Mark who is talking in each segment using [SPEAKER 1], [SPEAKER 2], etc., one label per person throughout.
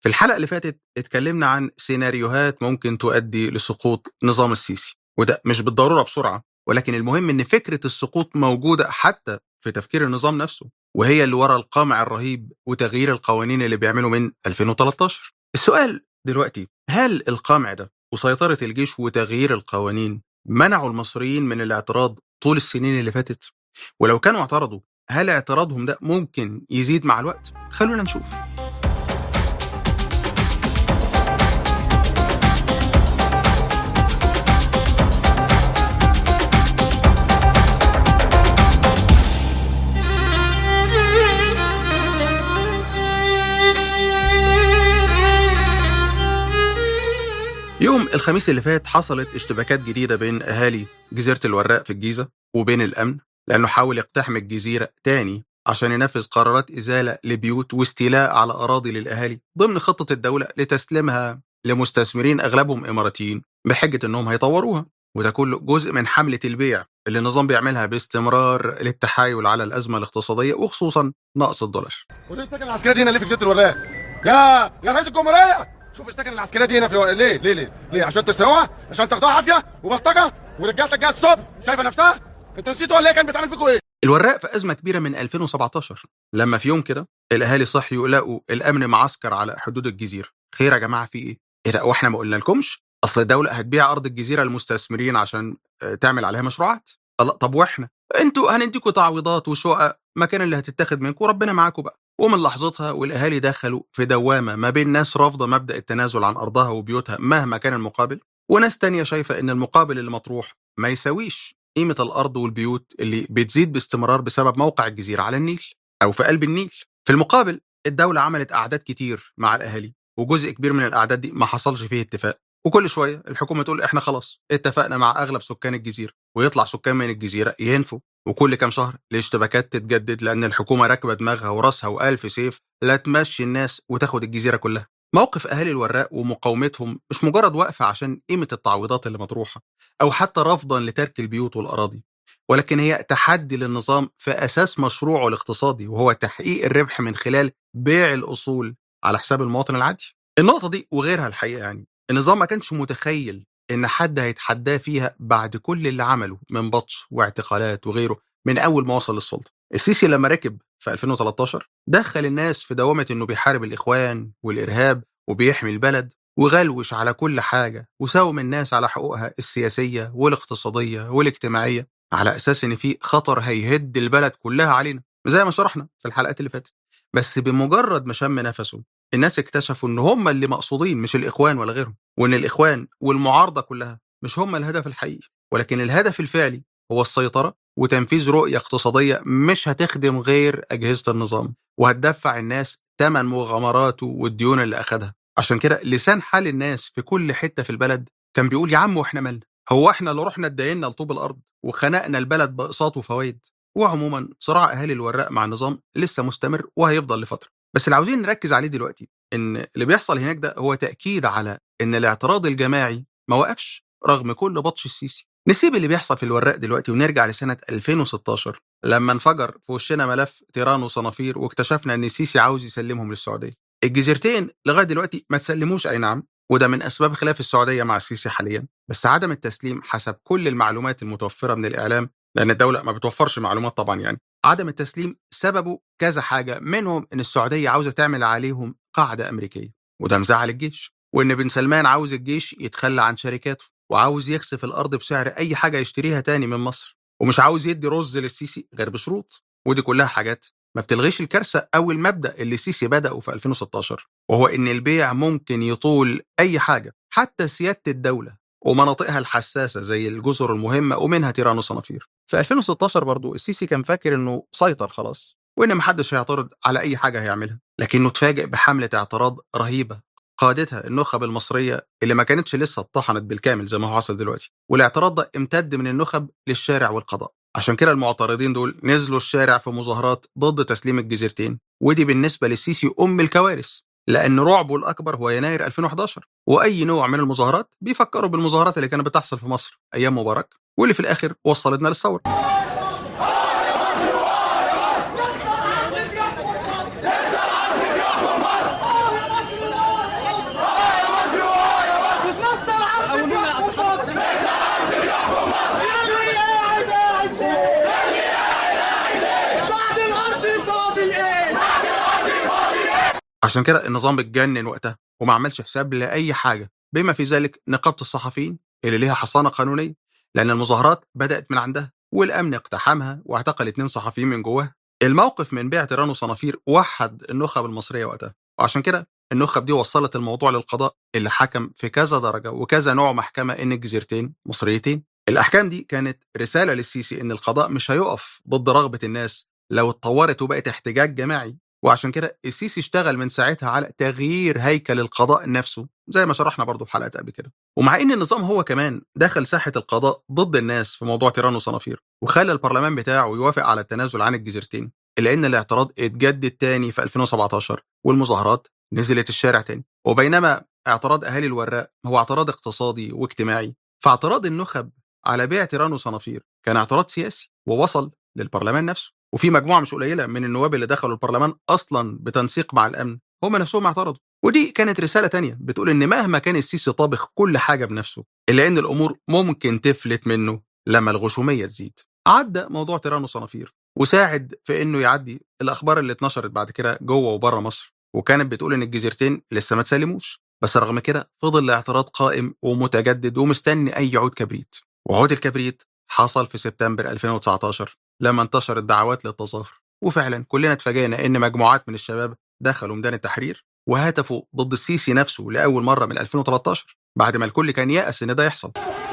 [SPEAKER 1] الحلقة اللي فاتت اتكلمنا عن سيناريوهات ممكن تؤدي لسقوط نظام السيسي وده مش بالضرورة بسرعة ولكن المهم ان فكرة السقوط موجودة حتى في تفكير النظام نفسه وهي اللي ورا القمع الرهيب وتغيير القوانين اللي بيعمله من 2013 السؤال دلوقتي هل القمع ده وسيطرة الجيش وتغيير القوانين منعوا المصريين من الاعتراض طول السنين اللي فاتت ولو كانوا اعترضوا هل اعتراضهم ده ممكن يزيد مع الوقت خلونا نشوف يوم الخميس اللي فات حصلت اشتباكات جديدة بين أهالي جزيرة الوراق في الجيزة وبين الأمن لأنه حاول يقتحم الجزيرة تاني عشان ينفذ قرارات إزالة لبيوت واستيلاء على أراضي للأهالي ضمن خطة الدولة لتسليمها لمستثمرين أغلبهم إماراتيين بحجة إنهم هيطوروها وده كله جزء من حملة البيع اللي النظام بيعملها باستمرار للتحايل على الأزمة الاقتصادية وخصوصا نقص الدولار
[SPEAKER 2] وليه السكن العسكريه دي هنا ليه في جزيره الوراق؟ يا يا رئيس الجمهوريه شوف السكن العسكريه دي هنا في الو... ليه ليه ليه ليه عشان تسرقوها عشان تاخدوها عافيه وبلطجه ورجالتك جايه الصبح شايفه نفسها انتوا نسيتوا ولا ايه كان بيتعمل فيكم ايه؟
[SPEAKER 1] الوراق في أزمة كبيرة من 2017 لما في يوم كده الأهالي صحيوا لقوا الأمن معسكر على حدود الجزيرة خير يا جماعة في إيه؟ إيه ده وإحنا ما قلنا لكمش؟ أصل الدولة هتبيع أرض الجزيرة للمستثمرين عشان آه، تعمل عليها مشروعات الله طب وإحنا؟ أنتوا هنديكوا تعويضات وشقق مكان اللي هتتاخد منكم وربنا معاكم بقى ومن لحظتها والأهالي دخلوا في دوامة ما بين ناس رافضة مبدأ التنازل عن أرضها وبيوتها مهما كان المقابل وناس تانية شايفة إن المقابل اللي مطروح ما يساويش قيمة الأرض والبيوت اللي بتزيد باستمرار بسبب موقع الجزيرة على النيل أو في قلب النيل في المقابل الدولة عملت أعداد كتير مع الأهالي وجزء كبير من الأعداد دي ما حصلش فيه اتفاق وكل شوية الحكومة تقول إحنا خلاص اتفقنا مع أغلب سكان الجزيرة ويطلع سكان من الجزيرة ينفوا وكل كام شهر الاشتباكات تتجدد لأن الحكومة راكبة دماغها وراسها وألف سيف لا تمشي الناس وتاخد الجزيرة كلها موقف أهالي الوراق ومقاومتهم مش مجرد وقفة عشان قيمة التعويضات اللي مطروحة أو حتى رفضا لترك البيوت والأراضي ولكن هي تحدي للنظام في أساس مشروعه الاقتصادي وهو تحقيق الربح من خلال بيع الأصول على حساب المواطن العادي النقطة دي وغيرها الحقيقة يعني النظام ما كانش متخيل إن حد هيتحداه فيها بعد كل اللي عمله من بطش واعتقالات وغيره من أول ما وصل للسلطة السيسي لما ركب في 2013 دخل الناس في دوامة إنه بيحارب الإخوان والإرهاب وبيحمي البلد وغلوش على كل حاجة وساوم الناس على حقوقها السياسية والاقتصادية والاجتماعية على أساس إن في خطر هيهد البلد كلها علينا زي ما شرحنا في الحلقات اللي فاتت بس بمجرد ما شم نفسه الناس اكتشفوا إن هم اللي مقصودين مش الإخوان ولا غيرهم وإن الإخوان والمعارضة كلها مش هم الهدف الحقيقي ولكن الهدف الفعلي هو السيطرة وتنفيذ رؤية اقتصادية مش هتخدم غير أجهزة النظام وهتدفع الناس تمن مغامراته والديون اللي أخدها عشان كده لسان حال الناس في كل حتة في البلد كان بيقول يا عم واحنا مالنا هو احنا اللي رحنا اتدينا لطوب الأرض وخنقنا البلد بأقساط وفوائد وعموما صراع أهالي الوراق مع النظام لسه مستمر وهيفضل لفترة بس اللي عاوزين نركز عليه دلوقتي إن اللي بيحصل هناك ده هو تأكيد على إن الاعتراض الجماعي ما وقفش رغم كل بطش السيسي نسيب اللي بيحصل في الوراق دلوقتي ونرجع لسنة 2016 لما انفجر في وشنا ملف تيران وصنافير واكتشفنا ان السيسي عاوز يسلمهم للسعودية الجزيرتين لغاية دلوقتي ما تسلموش أي نعم وده من أسباب خلاف السعودية مع السيسي حاليا بس عدم التسليم حسب كل المعلومات المتوفرة من الإعلام لأن الدولة ما بتوفرش معلومات طبعا يعني عدم التسليم سببه كذا حاجة منهم إن السعودية عاوزة تعمل عليهم قاعدة أمريكية وده مزعل الجيش وإن بن سلمان عاوز الجيش يتخلى عن شركاته وعاوز يخسف الأرض بسعر أي حاجة يشتريها تاني من مصر ومش عاوز يدي رز للسيسي غير بشروط ودي كلها حاجات ما بتلغيش الكارثة أو المبدأ اللي السيسي بدأه في 2016 وهو إن البيع ممكن يطول أي حاجة حتى سيادة الدولة ومناطقها الحساسة زي الجزر المهمة ومنها تيران وصنافير في 2016 برضو السيسي كان فاكر إنه سيطر خلاص وإن محدش هيعترض على أي حاجة هيعملها لكنه اتفاجئ بحملة اعتراض رهيبة قادتها النخب المصرية اللي ما كانتش لسه اتطحنت بالكامل زي ما هو حصل دلوقتي والاعتراض ده امتد من النخب للشارع والقضاء عشان كده المعترضين دول نزلوا الشارع في مظاهرات ضد تسليم الجزيرتين ودي بالنسبة للسيسي أم الكوارث لأن رعبه الأكبر هو يناير 2011 وأي نوع من المظاهرات بيفكروا بالمظاهرات اللي كانت بتحصل في مصر أيام مبارك واللي في الآخر وصلتنا للثورة عشان كده النظام اتجنن وقتها وما عملش حساب لاي حاجه بما في ذلك نقابه الصحفيين اللي ليها حصانه قانونيه لان المظاهرات بدات من عندها والامن اقتحمها واعتقل اتنين صحفيين من جواها الموقف من بيع تيران وصنافير وحد النخب المصريه وقتها وعشان كده النخب دي وصلت الموضوع للقضاء اللي حكم في كذا درجه وكذا نوع محكمه ان الجزيرتين مصريتين الاحكام دي كانت رساله للسيسي ان القضاء مش هيقف ضد رغبه الناس لو اتطورت وبقت احتجاج جماعي وعشان كده السيسي اشتغل من ساعتها على تغيير هيكل القضاء نفسه زي ما شرحنا برضو في حلقات قبل كده ومع ان النظام هو كمان دخل ساحه القضاء ضد الناس في موضوع تيران وصنافير وخلى البرلمان بتاعه يوافق على التنازل عن الجزيرتين الا ان الاعتراض اتجدد تاني في 2017 والمظاهرات نزلت الشارع تاني وبينما اعتراض اهالي الوراق هو اعتراض اقتصادي واجتماعي فاعتراض النخب على بيع تيران وصنافير كان اعتراض سياسي ووصل للبرلمان نفسه وفي مجموعه مش قليله من النواب اللي دخلوا البرلمان اصلا بتنسيق مع الامن هم نفسهم اعترضوا ودي كانت رساله تانية بتقول ان مهما كان السيسي طابخ كل حاجه بنفسه الا ان الامور ممكن تفلت منه لما الغشوميه تزيد عدى موضوع تيران وصنافير وساعد في انه يعدي الاخبار اللي اتنشرت بعد كده جوه وبره مصر وكانت بتقول ان الجزيرتين لسه ما تسلموش بس رغم كده فضل الاعتراض قائم ومتجدد ومستني اي عود كبريت وعود الكبريت حصل في سبتمبر 2019 لما انتشرت دعوات للتظاهر وفعلا كلنا اتفاجئنا ان مجموعات من الشباب دخلوا ميدان التحرير وهتفوا ضد السيسي نفسه لاول مره من 2013 بعد ما الكل كان يأس ان ده يحصل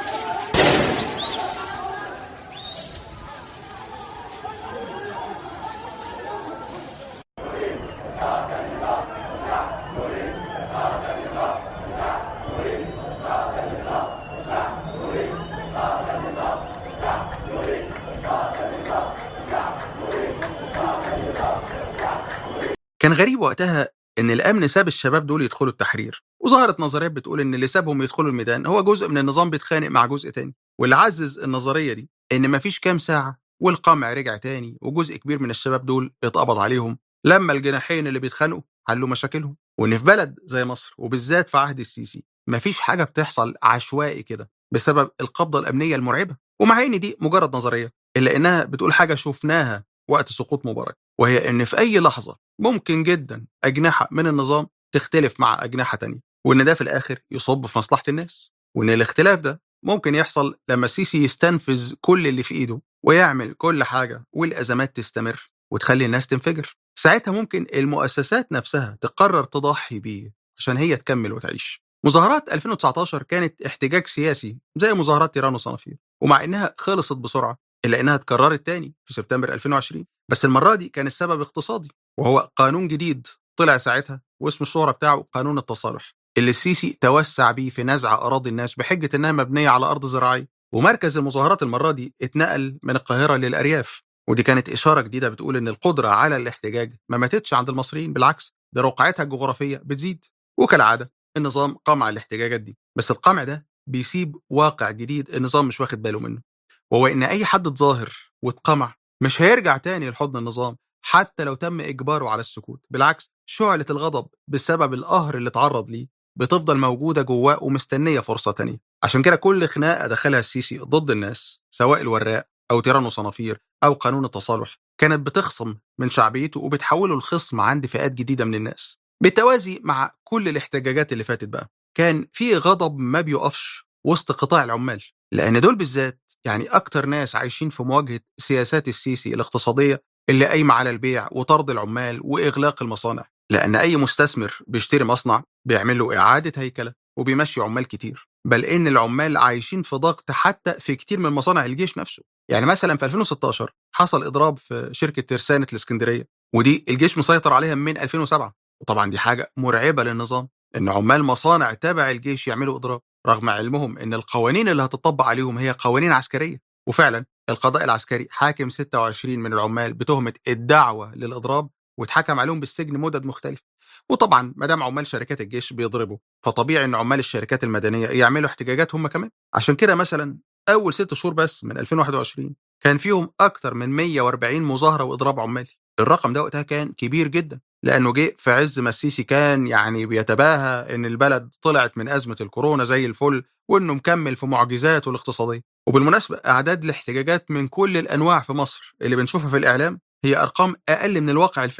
[SPEAKER 1] كان غريب وقتها ان الامن ساب الشباب دول يدخلوا التحرير وظهرت نظريات بتقول ان اللي سابهم يدخلوا الميدان هو جزء من النظام بيتخانق مع جزء تاني واللي عزز النظريه دي ان مفيش كام ساعه والقمع رجع تاني وجزء كبير من الشباب دول اتقبض عليهم لما الجناحين اللي بيتخانقوا حلوا مشاكلهم وان في بلد زي مصر وبالذات في عهد السيسي مفيش حاجه بتحصل عشوائي كده بسبب القبضه الامنيه المرعبه ومع ان دي مجرد نظريه الا انها بتقول حاجه شفناها وقت سقوط مبارك وهي ان في اي لحظه ممكن جدا اجنحه من النظام تختلف مع اجنحه تانية وان ده في الاخر يصب في مصلحه الناس وان الاختلاف ده ممكن يحصل لما السيسي يستنفذ كل اللي في ايده ويعمل كل حاجه والازمات تستمر وتخلي الناس تنفجر ساعتها ممكن المؤسسات نفسها تقرر تضحي بيه عشان هي تكمل وتعيش مظاهرات 2019 كانت احتجاج سياسي زي مظاهرات تيران وصنافير ومع انها خلصت بسرعه الا انها اتكررت تاني في سبتمبر 2020 بس المره دي كان السبب اقتصادي وهو قانون جديد طلع ساعتها واسم الشهره بتاعه قانون التصالح اللي السيسي توسع بيه في نزع اراضي الناس بحجه انها مبنيه على ارض زراعيه ومركز المظاهرات المره دي اتنقل من القاهره للارياف ودي كانت اشاره جديده بتقول ان القدره على الاحتجاج ما ماتتش عند المصريين بالعكس ده رقعتها الجغرافيه بتزيد وكالعاده النظام قمع الاحتجاجات دي بس القمع ده بيسيب واقع جديد النظام مش واخد باله منه وهو ان اي حد اتظاهر واتقمع مش هيرجع تاني لحضن النظام حتى لو تم اجباره على السكوت بالعكس شعله الغضب بسبب القهر اللي اتعرض ليه بتفضل موجوده جواه ومستنيه فرصه تانية عشان كده كل خناقه دخلها السيسي ضد الناس سواء الوراق او تيران وصنافير او قانون التصالح كانت بتخصم من شعبيته وبتحوله الخصم عند فئات جديده من الناس بالتوازي مع كل الاحتجاجات اللي فاتت بقى كان في غضب ما بيقفش وسط قطاع العمال لان دول بالذات يعني اكتر ناس عايشين في مواجهه سياسات السيسي الاقتصاديه اللي قايمه على البيع وطرد العمال واغلاق المصانع لان اي مستثمر بيشتري مصنع بيعمل له اعاده هيكله وبيمشي عمال كتير بل ان العمال عايشين في ضغط حتى في كتير من مصانع الجيش نفسه يعني مثلا في 2016 حصل اضراب في شركه ترسانه الاسكندريه ودي الجيش مسيطر عليها من 2007 وطبعا دي حاجه مرعبه للنظام ان عمال مصانع تابع الجيش يعملوا اضراب رغم علمهم ان القوانين اللي هتطبق عليهم هي قوانين عسكريه وفعلا القضاء العسكري حاكم 26 من العمال بتهمه الدعوه للاضراب واتحكم عليهم بالسجن مدد مختلفه وطبعا ما دام عمال شركات الجيش بيضربوا فطبيعي ان عمال الشركات المدنيه يعملوا احتجاجات هم كمان عشان كده مثلا اول ست شهور بس من 2021 كان فيهم اكتر من 140 مظاهره واضراب عمالي الرقم ده وقتها كان كبير جدا لانه جه في عز ما السيسي كان يعني بيتباهى ان البلد طلعت من ازمه الكورونا زي الفل وانه مكمل في معجزاته الاقتصاديه وبالمناسبه اعداد الاحتجاجات من كل الانواع في مصر اللي بنشوفها في الاعلام هي ارقام اقل من الواقع الفعلي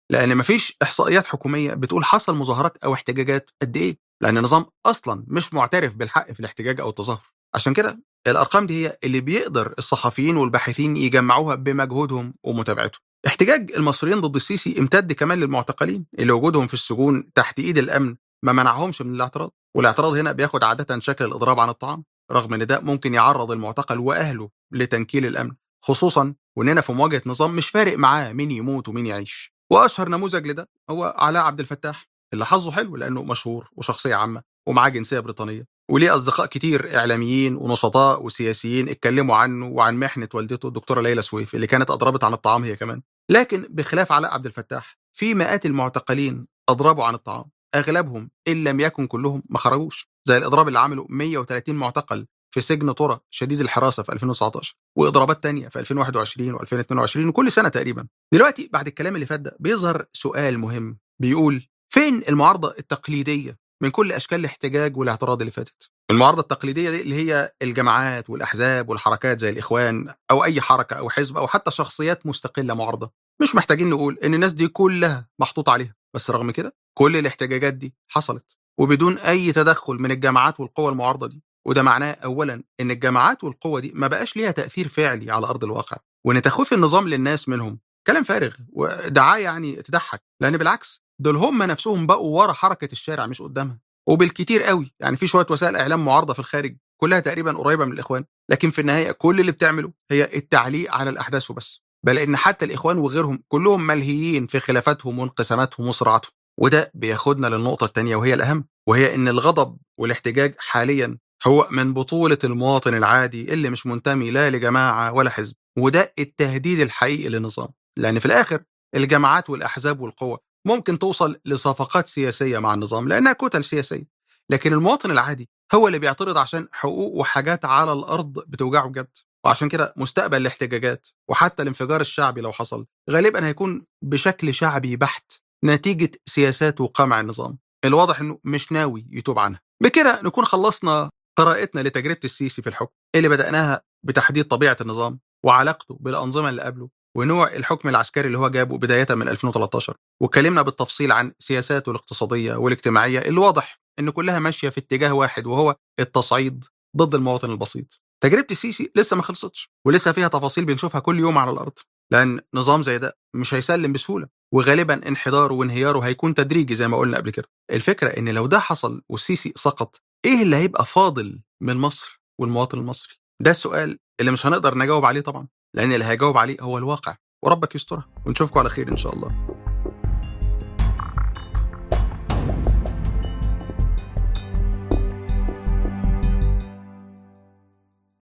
[SPEAKER 1] لان مفيش احصائيات حكوميه بتقول حصل مظاهرات او احتجاجات قد ايه لان النظام اصلا مش معترف بالحق في الاحتجاج او التظاهر عشان كده الارقام دي هي اللي بيقدر الصحفيين والباحثين يجمعوها بمجهودهم ومتابعتهم احتجاج المصريين ضد السيسي امتد كمان للمعتقلين اللي وجودهم في السجون تحت ايد الامن ما منعهمش من الاعتراض والاعتراض هنا بياخد عاده شكل الاضراب عن الطعام رغم ان ده ممكن يعرض المعتقل واهله لتنكيل الامن خصوصا واننا في مواجهه نظام مش فارق معاه مين يموت ومين يعيش واشهر نموذج لده هو علاء عبد الفتاح اللي حظه حلو لانه مشهور وشخصيه عامه ومعاه جنسيه بريطانيه وليه اصدقاء كتير اعلاميين ونشطاء وسياسيين اتكلموا عنه وعن محنه والدته الدكتوره ليلى سويف اللي كانت اضربت عن الطعام هي كمان لكن بخلاف علاء عبد الفتاح في مئات المعتقلين اضربوا عن الطعام اغلبهم ان لم يكن كلهم ما خرجوش زي الاضراب اللي عمله 130 معتقل في سجن طرة شديد الحراسة في 2019 وإضرابات تانية في 2021 و2022 وكل سنة تقريبا دلوقتي بعد الكلام اللي فات ده بيظهر سؤال مهم بيقول فين المعارضة التقليدية من كل أشكال الاحتجاج والاعتراض اللي فاتت المعارضة التقليدية دي اللي هي الجماعات والأحزاب والحركات زي الإخوان أو أي حركة أو حزب أو حتى شخصيات مستقلة معارضة مش محتاجين نقول إن الناس دي كلها محطوط عليها بس رغم كده كل الاحتجاجات دي حصلت وبدون أي تدخل من الجماعات والقوى المعارضة دي وده معناه اولا ان الجماعات والقوى دي ما بقاش ليها تاثير فعلي على ارض الواقع وان تخويف النظام للناس منهم كلام فارغ ودعايه يعني تضحك لان بالعكس دول هم نفسهم بقوا ورا حركه الشارع مش قدامها وبالكتير قوي يعني في شويه وسائل اعلام معارضه في الخارج كلها تقريبا قريبه من الاخوان لكن في النهايه كل اللي بتعمله هي التعليق على الاحداث وبس بل ان حتى الاخوان وغيرهم كلهم ملهيين في خلافاتهم وانقساماتهم وصراعاتهم وده بياخدنا للنقطه الثانيه وهي الاهم وهي ان الغضب والاحتجاج حاليا هو من بطولة المواطن العادي اللي مش منتمي لا لجماعة ولا حزب وده التهديد الحقيقي للنظام لأن في الآخر الجماعات والأحزاب والقوى ممكن توصل لصفقات سياسية مع النظام لأنها كتل سياسية لكن المواطن العادي هو اللي بيعترض عشان حقوق وحاجات على الأرض بتوجعه بجد وعشان كده مستقبل الاحتجاجات وحتى الانفجار الشعبي لو حصل غالبا هيكون بشكل شعبي بحت نتيجة سياسات وقمع النظام الواضح انه مش ناوي يتوب عنها بكده نكون خلصنا قراءتنا لتجربة السيسي في الحكم اللي بدأناها بتحديد طبيعة النظام وعلاقته بالأنظمة اللي قبله ونوع الحكم العسكري اللي هو جابه بداية من 2013 واتكلمنا بالتفصيل عن سياساته الاقتصادية والاجتماعية اللي واضح إن كلها ماشية في اتجاه واحد وهو التصعيد ضد المواطن البسيط تجربة السيسي لسه ما خلصتش ولسه فيها تفاصيل بنشوفها كل يوم على الأرض لأن نظام زي ده مش هيسلم بسهولة وغالبا انحداره وانهياره هيكون تدريجي زي ما قلنا قبل كده الفكرة إن لو ده حصل والسيسي سقط ايه اللي هيبقى فاضل من مصر والمواطن المصري ده السؤال اللي مش هنقدر نجاوب عليه طبعا لان اللي هيجاوب عليه هو الواقع وربك يسترها ونشوفكم على خير ان شاء الله